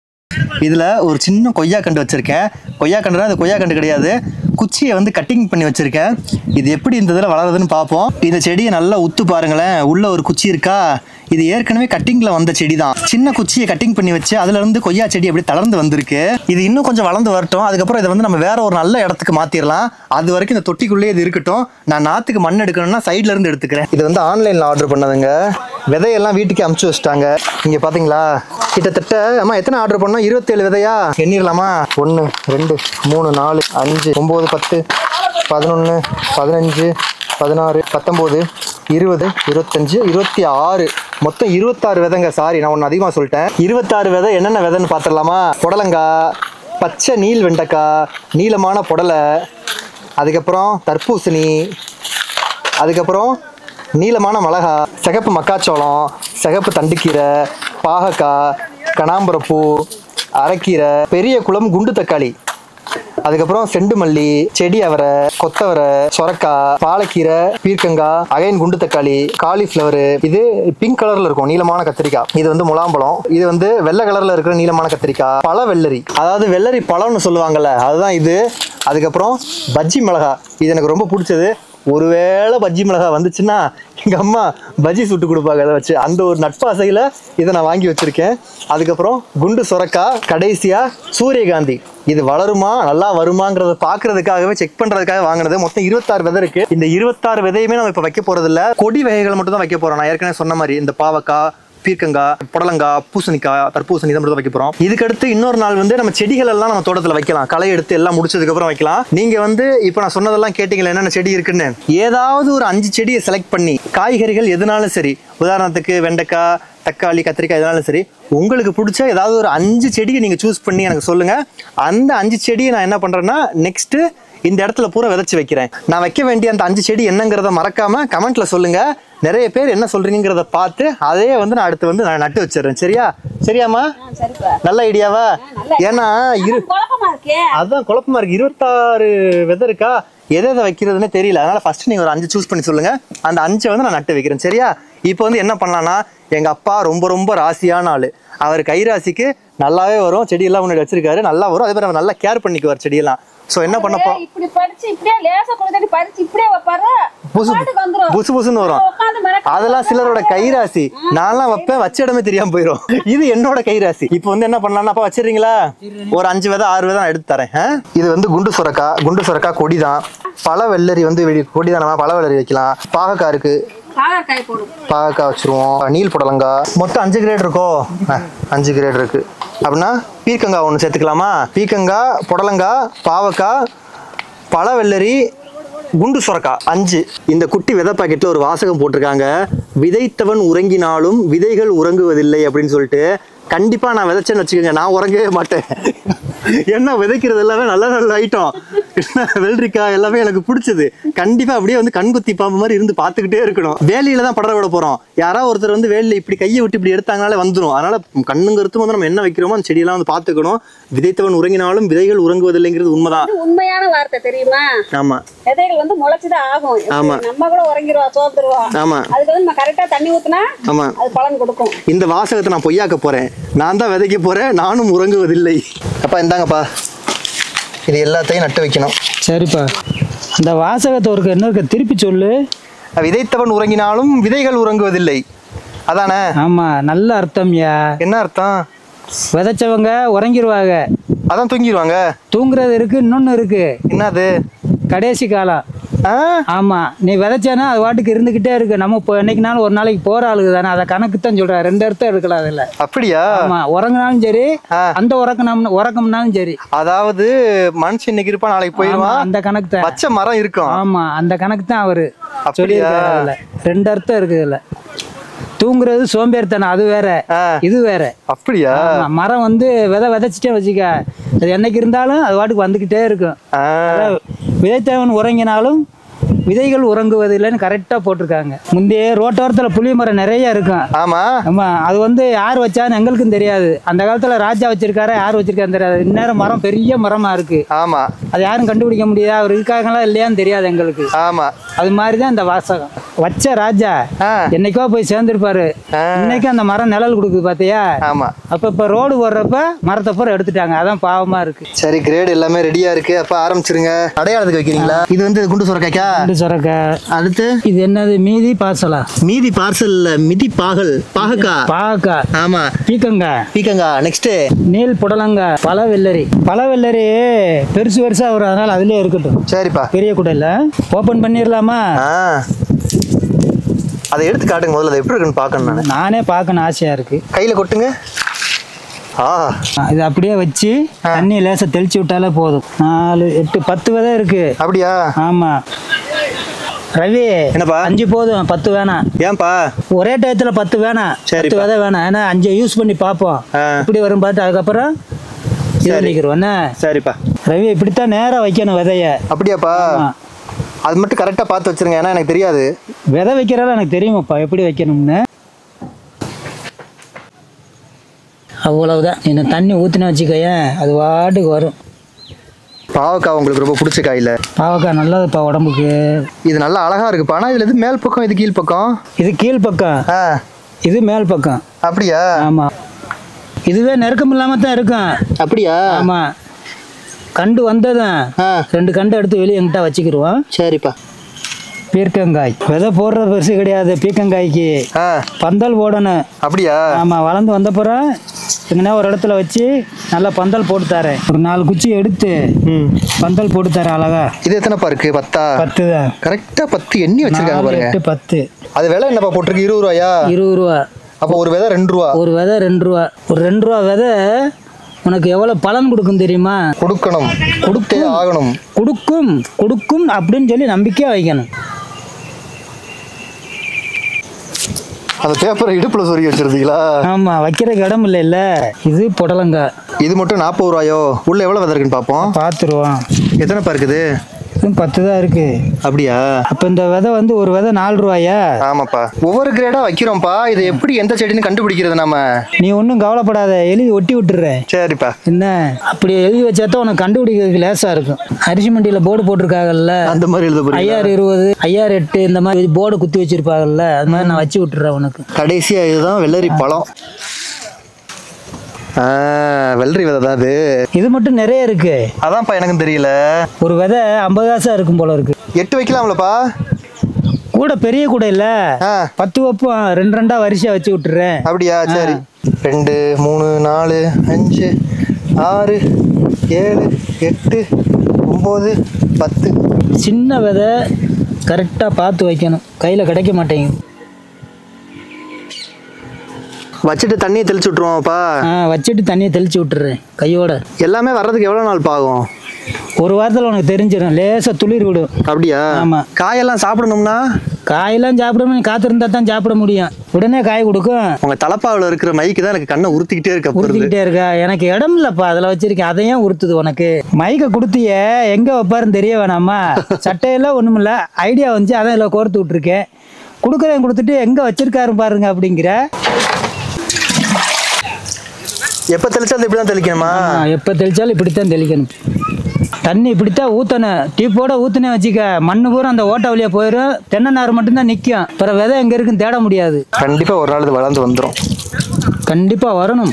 இதுல ஒரு சின்ன கொய்யா கண்டு வச்சிருக்கேன் கொய்யா கண்டுனா அது கொய்யா கண்டு கிடையாது குச்சியை வந்து கட்டிங் பண்ணி வச்சிருக்கேன் இது எப்படி இந்த இதில் வளருதுன்னு பார்ப்போம் இந்த செடியை நல்லா உத்து பாருங்களேன் உள்ள ஒரு குச்சி இருக்கா இது ஏற்கனவே கட்டிங்ல வந்த செடி தான் சின்ன குச்சியை கட்டிங் பண்ணி வச்சு அதுல இருந்து கொய்யா செடி அப்படியே தளர்ந்து வந்திருக்கு இது இன்னும் கொஞ்சம் வளர்ந்து வரட்டும் அதுக்கப்புறம் இதை வந்து நம்ம வேற ஒரு நல்ல இடத்துக்கு மாத்திரலாம் அது வரைக்கும் இந்த தொட்டிக்குள்ளேயே இது இருக்கட்டும் நான் நாத்துக்கு மண் எடுக்கணும்னா சைட்ல இருந்து எடுத்துக்கிறேன் இது வந்து ஆன்லைன்ல ஆர்டர் பண்ணதுங்க விதையெல்லாம் வீட்டுக்கு அமுச்சு வச்சிட்டாங்க இங்க பாத்தீங்களா கிட்டத்தட்ட அம்மா எத்தனை ஆர்டர் பண்ணோம் இருபத்தேழு விதையா எண்ணிரலாமா ஒன்று ரெண்டு மூணு நாலு அஞ்சு ஒம்பது பத்து பதினொன்று பதினஞ்சு பதினாறு பத்தொம்போது இருபது இருபத்தஞ்சு இருபத்தி ஆறு மொத்தம் இருபத்தாறு விதைங்க சாரி நான் ஒன்று அதிகமாக சொல்லிட்டேன் இருபத்தாறு விதை என்னென்ன விதைன்னு பார்த்துடலாமா புடலங்காய் பச்சை நீல் வெண்டைக்காய் நீளமான புடலை அதுக்கப்புறம் தர்பூசணி அதுக்கப்புறம் நீளமான மிளகா சிகப்பு மக்காச்சோளம் சிகப்பு தண்டுக்கீரை பாகக்காய் கனாம்பரப்பூ அரைக்கீரை பெரிய குளம் குண்டு தக்காளி அதுக்கப்புறம் செண்டு மல்லி செடி அவரை கொத்தவரை சொரக்காய் பாலக்கீரை பீர்க்கங்காய் அகைன் குண்டு தக்காளி காலிஃப்ளவர் இது பிங்க் கலர்ல இருக்கும் நீளமான கத்திரிக்காய் இது வந்து முலாம்பழம் இது வந்து வெள்ளை கலர்ல இருக்கிற நீளமான கத்திரிக்காய் பழ வெள்ளரி அதாவது வெள்ளரி பழம்னு சொல்லுவாங்கல்ல அதுதான் இது அதுக்கப்புறம் பஜ்ஜி மிளகா இது எனக்கு ரொம்ப பிடிச்சது ஒருவேளை பஜ்ஜி மிளகா வந்துச்சுன்னா எங்க அம்மா பஜ்ஜி சுட்டு கொடுப்பாங்க அதை வச்சு அந்த ஒரு நட்பாசையில இதை நான் வாங்கி வச்சிருக்கேன் அதுக்கப்புறம் குண்டு சுரக்காய் கடைசியா சூரியகாந்தி இது வளருமா நல்லா வருமாங்கிறத பாக்குறதுக்காகவே செக் பண்றதுக்காக வாங்கினது மொத்தம் இருபத்தாறு விதை இருக்கு இந்த இருபத்தாறு விதையுமே நம்ம இப்ப வைக்க போறது இல்ல கொடி வகைகள் மட்டும் தான் வைக்க போறோம் நான் ஏற்கனவே சொன்ன மாதிரி இந்த பாவக்காய் பீர்க்கங்காய் புடலங்காய் பூசணிக்காய் தர்பூசணி இதை மட்டும் தான் வைக்க போறோம் இதுக்கு அடுத்து இன்னொரு நாள் வந்து நம்ம செடிகள் எல்லாம் நம்ம தோட்டத்துல வைக்கலாம் களை எடுத்து எல்லாம் முடிச்சதுக்கு அப்புறம் வைக்கலாம் நீங்க வந்து இப்போ நான் சொன்னதெல்லாம் கேட்டீங்களா என்னென்ன செடி இருக்குன்னு ஏதாவது ஒரு அஞ்சு செடியை செலக்ட் பண்ணி காய்கறிகள் எதுனாலும் சரி உதாரணத்துக்கு வெண்டைக்காய் தக்காளி கத்திரிக்காய் எதுனாலும் சரி உங்களுக்கு பிடிச்ச ஏதாவது ஒரு அஞ்சு செடியை நீங்க சூஸ் பண்ணி எனக்கு சொல்லுங்க அந்த அஞ்சு செடியை நான் என்ன பண்றேன்னா நெக்ஸ்ட் இந்த இடத்துல பூரா விதைச்சு வைக்கிறேன் நான் வைக்க வேண்டிய அந்த அஞ்சு செடி என்னங்கிறத மறக்காம கமெண்ட்ல சொல்லுங்க நிறைய பேர் என்ன சொல்றீங்கிறத பார்த்து அதே வந்து நான் அடுத்து வந்து நான் நட்டு வச்சிடுறேன் சரியா சரியாம்மா நல்ல ஐடியாவா ஏன்னா இரு குழப்பமா இருக்கே அதான் குழப்பமா இருக்கு இருபத்தாறு விதை இருக்கா எதை எதை வைக்கிறதுனே தெரியல அதனால ஃபர்ஸ்ட் நீங்க ஒரு அஞ்சு சூஸ் பண்ணி சொல்லுங்க அந்த அஞ்சை வந்து நான் நட்டு வைக்கிறேன் சரியா இப்போ வந்து என்ன பண்ணலாம்னா எங்க அப்பா ரொம்ப ரொம்ப ராசியான ஆளு அவர் கை ராசிக்கு நல்லாவே வரும் செடியெல்லாம் முன்னாடி வச்சிருக்காரு நல்லா வரும் அதே மாதிரி அவர் நல்லா கேர் பண்ணிக்குவார் செடியெல்லாம் ஸோ என்ன பண்ணப்போ இப்படி படிச்சு இப்படியே லேசா கொடுத்தாடி படிச்சு இப்படியே வைப்பாரு புசு பாட்டுக்கு வந்துரும் புசு புசுன்னு வரும் உட்காந்து மெனக்க அதெல்லாம் சிலரோட கைராசி நான்லாம் வைப்பேன் வச்ச இடமே தெரியாம போயிடும் இது என்னோட கைராசி இப்போ வந்து என்ன பண்ணலாம்னா அப்பா வச்சிடுறீங்களா ஒரு அஞ்சு விதை ஆறு விதை நான் எடுத்து தரேன் ஆ? இது வந்து குண்டு சுரக்கா குண்டு சுரக்கா கொடி தான் பழ வெள்ளரி வந்து வெளி- கொடி தானமா பழ வெள்ளரி வைக்கலாம் பாகக்காய் இருக்கு பாகற்காய் போடும் பாகக்காய் வச்சிருவோம் நீல் புடலங்காய் மொத்தம் அஞ்சு கிரேட் இருக்கோ ஆ, அஞ்சு கிரேட் இருக்கு அப்படின்னா பீர்க்கங்காய் ஒன்று சேர்த்துக்கலாமா பீர்க்கங்காய் புடலங்காய் பாவக்காய் பழ வெள்ளரி குண்டு சுரக்கா அஞ்சு இந்த குட்டி விதை பாக்கெட்ல ஒரு வாசகம் போட்டிருக்காங்க விதைத்தவன் உறங்கினாலும் விதைகள் உறங்குவதில்லை அப்படின்னு சொல்லிட்டு கண்டிப்பா நான் விதைச்சேன்னு வச்சுக்கோங்க நான் உறங்கவே மாட்டேன் என்ன விதைக்கிறது எல்லாமே நல்ல நல்ல ஐட்டம் வெள்ளரிக்காய் எல்லாமே எனக்கு பிடிச்சது கண்டிப்பா அப்படியே வந்து கண்குத்தி பாம்பு மாதிரி இருந்து பார்த்துக்கிட்டே இருக்கணும் வேலியில தான் படர விட போறோம் யாராவது ஒருத்தர் வந்து வேலியில இப்படி கையை விட்டு இப்படி எடுத்தாங்கனாலே வந்துடும் அதனால கண்ணுங்கிறதும் வந்து நம்ம என்ன வைக்கிறோமோ அந்த செடியெல்லாம் வந்து பார்த்துக்கணும் விதைத்தவன் உறங்கினாலும் விதைகள் உறங்குவதில்லைங்கிறது உண்மைதான் இது உண்மையான வார்த்தை தெரியுமா ஆமா விதைகள் வந்து முளைச்சுதான் ஆகும் எப்படி ஆமா. நம்ம கூட உறங்கிடுவோம் சோர்ந்துருவோம் ஆமா அதுக்கு வந்து நம்ம கரெக்டா தண்ணி ஊத்துனா ஆமா அது பலன் கொடுக்கும் இந்த வாசகத்தை நான் பொய்யாக்க போறேன் நான் தான் விதைக்க போறேன் நானும் உறங்குவதில்லை அப்பா இந்தாங்கப்பா இது எல்லாத்தையும் நட்டு வைக்கணும் சரிப்பா அந்த வாசகத்தை ஒரு என்ன இருக்க திருப்பி சொல்லு விதைத்தவன் உறங்கினாலும் விதைகள் உறங்குவதில்லை அதானே ஆமா நல்ல அர்த்தம்யா என்ன அர்த்தம் விதைச்சவங்க உறங்கிருவாங்க அதான் தூங்கிடுவாங்க தூங்குறது இருக்கு இன்னொன்னு இருக்கு என்னது கடைசி காலம் ஆ ஆமா நீ விதைச்சேன்னா அது வாட்டுக்கு இருந்துகிட்டே இருக்கு நம்ம இப்போ என்னைக்குனாலும் ஒரு நாளைக்கு போற ஆளுக்கு தானே அதை கணக்கு தான் சொல்றேன் ரெண்டு அர்த்தம் இருக்கலாம் அதுல அப்படியா ஆமா உறங்கினாலும் சரி ஆ. அந்த உறக்கணும் உறக்கம்னாலும் சரி அதாவது மனுஷன் இன்னைக்கு இருப்பான் நாளைக்கு ஆமா, போயிடுவான் அந்த கணக்கு தான் பச்சை மரம் இருக்கும் ஆமா அந்த கணக்கு தான் அவரு அப்படியா? சொல்லியிருக்காரு அதுல ரெண்டு அர்த்தம் இருக்கு இதுல தூங்குறது சோம்பேறித்தனம் அது வேற ஆ. இது வேற அப்படியா ஆமா, மரம் வந்து விதை விதைச்சிட்டே வச்சுக்க அது என்னைக்கு இருந்தாலும் அது வாட்டுக்கு வந்துக்கிட்டே இருக்கும் ஆ, அதான் விதைத்தவன் உறங்கினாலும் விதைகள் உறங்குவதில்லைன்னு கரெக்டாக போட்டிருக்காங்க முந்தைய ரோட்டோரத்தில் புளிய மரம் நிறைய இருக்கும் ஆமா ஆமா அது வந்து யார் வச்சான்னு எங்களுக்கும் தெரியாது அந்த காலத்துல ராஜா வச்சிருக்காரா யார் வச்சிருக்கான்னு தெரியாது இந்நேரம் மரம் பெரிய மரமா இருக்கு ஆமா அது யாரும் கண்டுபிடிக்க முடியாது அவர் இருக்காங்களா இல்லையான்னு தெரியாது எங்களுக்கு ஆமா அது மாதிரி தான் இந்த வாசகம் வச்ச ராஜா ஆ. என்னைக்கோ போய் சேர்ந்திருப்பாரு ஆ. இன்னைக்கு அந்த மரம் நிழல் கொடுக்குது பாத்தியா ஆமா அப்ப இப்ப ரோடு போடுறப்ப மரத்தை பூரா எடுத்துட்டாங்க அதான் பாவமா இருக்கு சரி கிரேட் எல்லாமே ரெடியா இருக்கு அப்ப ஆரம்பிச்சிருங்க அடையாளத்துக்கு வைக்கிறீங்களா இது வந்து குண்டு சுரக்காய்க்கா ரெண்டு சொரக்க அடுத்து இது என்னது மீதி பாசலா மீதி பார்சல்ல மிதி பாகல் பாகக்கா பாகக்கா ஆமா பீக்கங்காய் பீக்கங்கா நெக்ஸ்ட் நீல் புடலங்காய் பல வெள்ளரி பல வெள்ளரி பெருசு பெருசா வரும் அதனால அதுலயே இருக்கட்டும் சரிப்பா பெரிய குடையில ஓபன் பண்ணிடலாமா ஆ அதை எடுத்து காட்டுங்க முதல்ல அது எப்படி இருக்குன்னு பார்க்கணும் நான் நானே பார்க்கணும் ஆசையா இருக்கு கையில கொட்டுங்க ஆ இது அப்படியே வச்சு தண்ணி லேசா தெளிச்சு விட்டாலே போதும் நாலு எட்டு பத்து விதை இருக்கு அப்படியா ஆமா ரவி என்னப்பா? அஞ்சு போதும் பத்து வேணாம் ஏன்பா ஒரே டயத்துல பத்து வேணாம் சரிப்பா. பத்து விதை வேணாம் ஏன்னா அஞ்சு யூஸ் பண்ணி பார்ப்போம் ஆ. இப்படி வரும் பார்த்து அதுக்கப்புறம் இது சரி. பண்ணிக்கிறோம் என்ன சரிப்பா ரவி இப்படித்தான் நேரா வைக்கணும் விதைய அப்படியாப்பா ஆமா. அது மட்டும் கரெக்டா பார்த்து வச்சிருங்க ஏன்னா எனக்கு தெரியாது விதை வைக்கிறதால எனக்கு தெரியுமாப்பா எப்படி வைக்கணும்னு அவ்வளவுதான் நீ தண்ணி ஊற்றின வச்சுக்கயேன் அது வாட்டுக்கு வரும் பாவக்காய் உங்களுக்கு ரொம்ப பிடிச்ச காயில பாவக்காய் நல்லதுப்பா உடம்புக்கு இது நல்லா அழகா இருக்குப்பா ஆனா இதுல இது மேல் பக்கம் இது கீழ் பக்கம் இது கீழ் பக்கம் ஆ இது மேல் பக்கம் அப்படியா ஆமா இதுவே நெருக்கம் இல்லாம தான் இருக்கும் அப்படியா ஆமா கண்டு வந்ததும் ஆ ரெண்டு கண்டு எடுத்து வெளியே எங்கிட்ட வச்சுக்கிருவோம் சரிப்பா பீர்க்கங்காய் விதை போடுறது பெருசு கிடையாது பீர்க்கங்காய்க்கு ஆ பந்தல் போடணும் அப்படியா ஆமாம் வளர்ந்து வந்தப்புறம் எங்கன்னா ஒரு இடத்துல வச்சு நல்லா பந்தல் போட்டு தரேன் ஒரு நாலு குச்சி எடுத்து ம் பந்தல் போட்டு தரேன் அழகா இது எத்தனைப்பா இருக்கு பத்தா பத்து தான் கரெக்டா பத்து எண்ணி வச்சிருக்காங்க நாலு பாருங்க எட்டு பத்து அது விலை என்னப்பா போட்டிருக்கு இருபது ரூபாயா இருபது ரூபா அப்போ ஒரு விதை ரெண்டு ரூபா ஒரு விதை ரெண்டு ரூபா ஒரு ரெண்டு ரூபா விதை உனக்கு எவ்வளோ பலன் கொடுக்கும் தெரியுமா கொடுக்கணும் கொடுத்தே ஆகணும் கொடுக்கும் கொடுக்கும் அப்படின்னு சொல்லி நம்பிக்கையாக வைக்கணும் அந்த பேப்பரை இடுப்புல சொருகி வச்சிருந்தீங்களா ஆமாம் வைக்கிறதுக்கு இடம் இல்லைல்ல இது புடலங்காய் இது மட்டும் நாற்பது ரூபாயோ உள்ள எவ்வளவு விதை இருக்குன்னு பார்ப்போம் பார்த்துருவோம் எத்தனைப்பா இருக்குது இதுவும் பத்து தான் இருக்குது அப்படியா அப்போ இந்த விதை வந்து ஒரு விதை நாலு ரூபாயா ஆமாப்பா ஒவ்வொரு கிரேடா வைக்கிறோம்ப்பா இது எப்படி எந்த செடின்னு கண்டுபிடிக்கிறது நாம நீ ஒன்றும் கவலைப்படாத எழுதி ஒட்டி விட்டுறேன் சரிப்பா என்ன அப்படி எழுதி வச்சா தான் உனக்கு கண்டுபிடிக்கிறதுக்கு லேசாக இருக்கும் அரிசி மண்டியில் போர்டு போட்டிருக்காங்கல்ல அந்த மாதிரி எழுத போறீங்க ஐயாறு இருபது ஐயாறு எட்டு இந்த மாதிரி போர்டு குத்தி வச்சிருப்பாங்கல்ல அது மாதிரி நான் வச்சு விட்டுறேன் உனக்கு கடைசியா இதுதான் வெள்ளரி பழம் ஆ, வெள்ளரி விதை தான் அது இது மட்டும் நிறைய இருக்கு அதான்ப்பா எனக்கும் தெரியல ஒரு விதை ஐம்பது காசா இருக்கும் போல இருக்கு எட்டு வைக்கலாம்லப்பா கூட பெரிய கூட இல்ல ஆ பத்து வைப்போம் ரெண்டு ரெண்டா வரிசையா வச்சு விட்டுறேன் அப்படியா சரி ரெண்டு மூணு நாலு அஞ்சு ஆறு ஏழு எட்டு ஒம்பது பத்து சின்ன விதை கரெக்டாக பார்த்து வைக்கணும் கையில் கிடைக்க மாட்டேங்குது வச்சுட்டு தண்ணியை தெளிச்சு விட்ருவோம்ப்பா ஆ வச்சுட்டு தண்ணியை தெளிச்சு விட்டுறேன் கையோட எல்லாமே வர்றதுக்கு எவ்வளோ நாள் பாகும் ஒரு வாரத்தில் உனக்கு தெரிஞ்சிடும் லேசாக துளிர் விடும் அப்படியா ஆமா. காயெல்லாம் சாப்பிடணும்னா காயெல்லாம் சாப்பிடாம காத்திருந்தா தான் சாப்பிட முடியும் உடனே காய் கொடுக்கும் உங்க தலப்பாவில் இருக்கிற மைக்கு தான் எனக்கு கண்ணை உறுத்திக்கிட்டே இருக்க போறது உறுத்திக்கிட்டே இருக்கா எனக்கு இடம் இல்லப்பா அதில் வச்சிருக்கேன் அதை ஏன் உறுத்துது உனக்கு மைக்கை கொடுத்தியே எங்கே வைப்பாருன்னு தெரிய வேணாமா சட்டையெல்லாம் ஒன்றுமில்ல ஐடியா வந்துச்சு அதான் இதில் கோர்த்து விட்ருக்கேன் கொடுக்குறேன் கொடுத்துட்டு எங்கே வச்சிருக்காரு பாருங்க அப்படிங்கிற எப்ப தெளிச்சாலும் இப்படி தான் தெளிக்கணுமா எப்போ தெளிச்சாலும் இப்படித்தான் தெளிக்கணும் தண்ணி இப்படித்தான் ஊற்றணும் டீப்போட ஊற்றுனே வச்சுக்க மண்ணு பூரா அந்த ஓட்டை வழியாக போயிடும் தென்னை நார் மட்டும்தான் நிற்கும் அப்புறம் விதை எங்கே இருக்குன்னு தேட முடியாது கண்டிப்பா ஒரு நாள் இது வளர்ந்து வந்துடும் கண்டிப்பாக வரணும்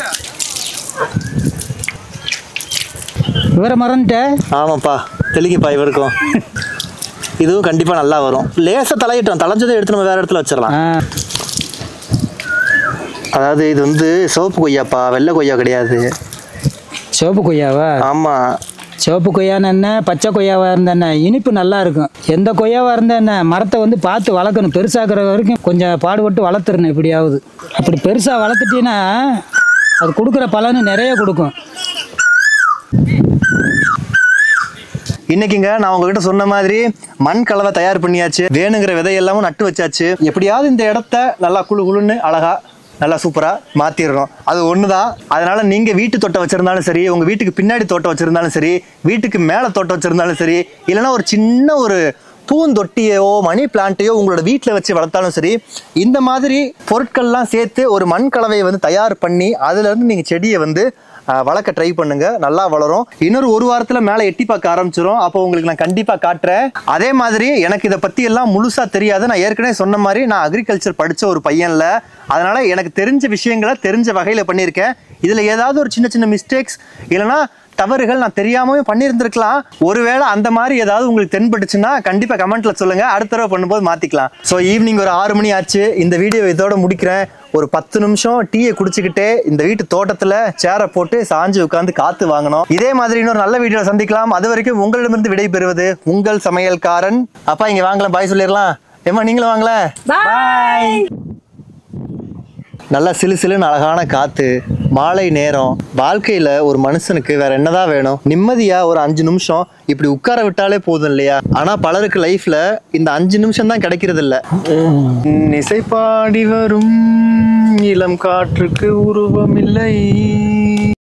இவரை மறந்துட்ட ஆமாப்பா தெளிக்குப்பா இவருக்கும் இதுவும் கண்டிப்பா நல்லா வரும் லேசா தலையிட்டோம் தலைஞ்சதை எடுத்து நம்ம வேற இடத்துல வச்சிடலாம் ஆ அதாவது இது வந்து சிவப்பு கொய்யாப்பா வெள்ளை கொய்யா கிடையாது சிவப்பு கொய்யாவா ஆமா சிவப்பு கொய்யான்னு என்ன பச்சை கொய்யாவா இருந்தா என்ன இனிப்பு நல்லா இருக்கும் எந்த கொய்யாவா இருந்தா என்ன மரத்தை வந்து பார்த்து வளர்க்கணும் பெருசாக்குற வரைக்கும் கொஞ்சம் பாடுபட்டு வளர்த்துறணும் எப்படியாவது அப்படி பெருசாக வளர்த்துட்டீங்கன்னா அது கொடுக்குற பலன் நிறைய கொடுக்கும் இன்னைக்குங்க நான் உங்ககிட்ட சொன்ன மாதிரி மண் கலவை தயார் பண்ணியாச்சு வேணுங்கிற விதை எல்லாமும் நட்டு வச்சாச்சு எப்படியாவது இந்த இடத்த நல்லா குளு குளுன்னு அழகா நல்லா சூப்பரா மாத்திடுறோம் அது ஒண்ணுதான் அதனால நீங்க வீட்டு தோட்டம் வச்சிருந்தாலும் சரி உங்க வீட்டுக்கு பின்னாடி தோட்டம் வச்சிருந்தாலும் சரி வீட்டுக்கு மேல தோட்டம் வச்சிருந்தாலும் சரி இல்லைன்னா ஒரு சின்ன ஒரு பூந்தொட்டியோ மணி பிளான்ட்டையோ உங்களோட வீட்டில் வச்சு வளர்த்தாலும் சரி இந்த மாதிரி பொருட்கள்லாம் சேர்த்து ஒரு மண் கலவையை வந்து தயார் பண்ணி அதுல இருந்து நீங்க செடியை வந்து ஆஹ், வளர்க்க ட்ரை பண்ணுங்க நல்லா வளரும் இன்னொரு ஒரு வாரத்துல மேல எட்டி பார்க்க ஆரம்பிச்சிரும் அப்போ உங்களுக்கு நான் கண்டிப்பா காட்டுறேன் அதே மாதிரி எனக்கு இதை பத்தி எல்லாம் முழுசா தெரியாது நான் ஏற்கனவே சொன்ன மாதிரி நான் அக்ரிகல்ச்சர் படிச்ச ஒரு பையன்ல அதனால எனக்கு தெரிஞ்ச விஷயங்களை தெரிஞ்ச வகையில பண்ணியிருக்கேன் இதுல ஏதாவது ஒரு சின்ன சின்ன மிஸ்டேக்ஸ் இல்லைன்னா தவறுகள் நான் தெரியாமவே பண்ணியிருந்திருக்கலாம் ஒருவேளை அந்த மாதிரி ஏதாவது உங்களுக்கு தென்பட்டுச்சுன்னா கண்டிப்பா கமெண்ட்ல சொல்லுங்க அடுத்த தடவை பண்ணும்போது மாத்திக்கலாம் ஸோ ஈவினிங் ஒரு ஆறு மணி ஆச்சு இந்த வீடியோ இதோட முடிக்கிறேன் ஒரு பத்து நிமிஷம் டீயை குடிச்சுக்கிட்டே இந்த வீட்டு தோட்டத்துல சேரை போட்டு சாஞ்சு உட்காந்து காத்து வாங்கணும் இதே மாதிரி இன்னொரு நல்ல வீடியோல சந்திக்கலாம் அது வரைக்கும் உங்களிடமிருந்து விடை பெறுவது உங்கள் சமையல்காரன் அப்பா இங்க வாங்கலாம் பாய் சொல்லிடலாம் ஏமா நீங்களும் வாங்கல பாய் நல்லா சிலு சிலுன்னு அழகான காத்து மாலை நேரம் வாழ்க்கையில ஒரு மனுஷனுக்கு வேற என்னதான் வேணும் நிம்மதியா ஒரு அஞ்சு நிமிஷம் இப்படி உட்கார விட்டாலே போதும் இல்லையா ஆனா பலருக்கு லைஃப்ல இந்த அஞ்சு நிமிஷம் தான் கிடைக்கிறது இல்ல இசை பாடி வரும் இளம் காற்றுக்கு உருவம் இல்லை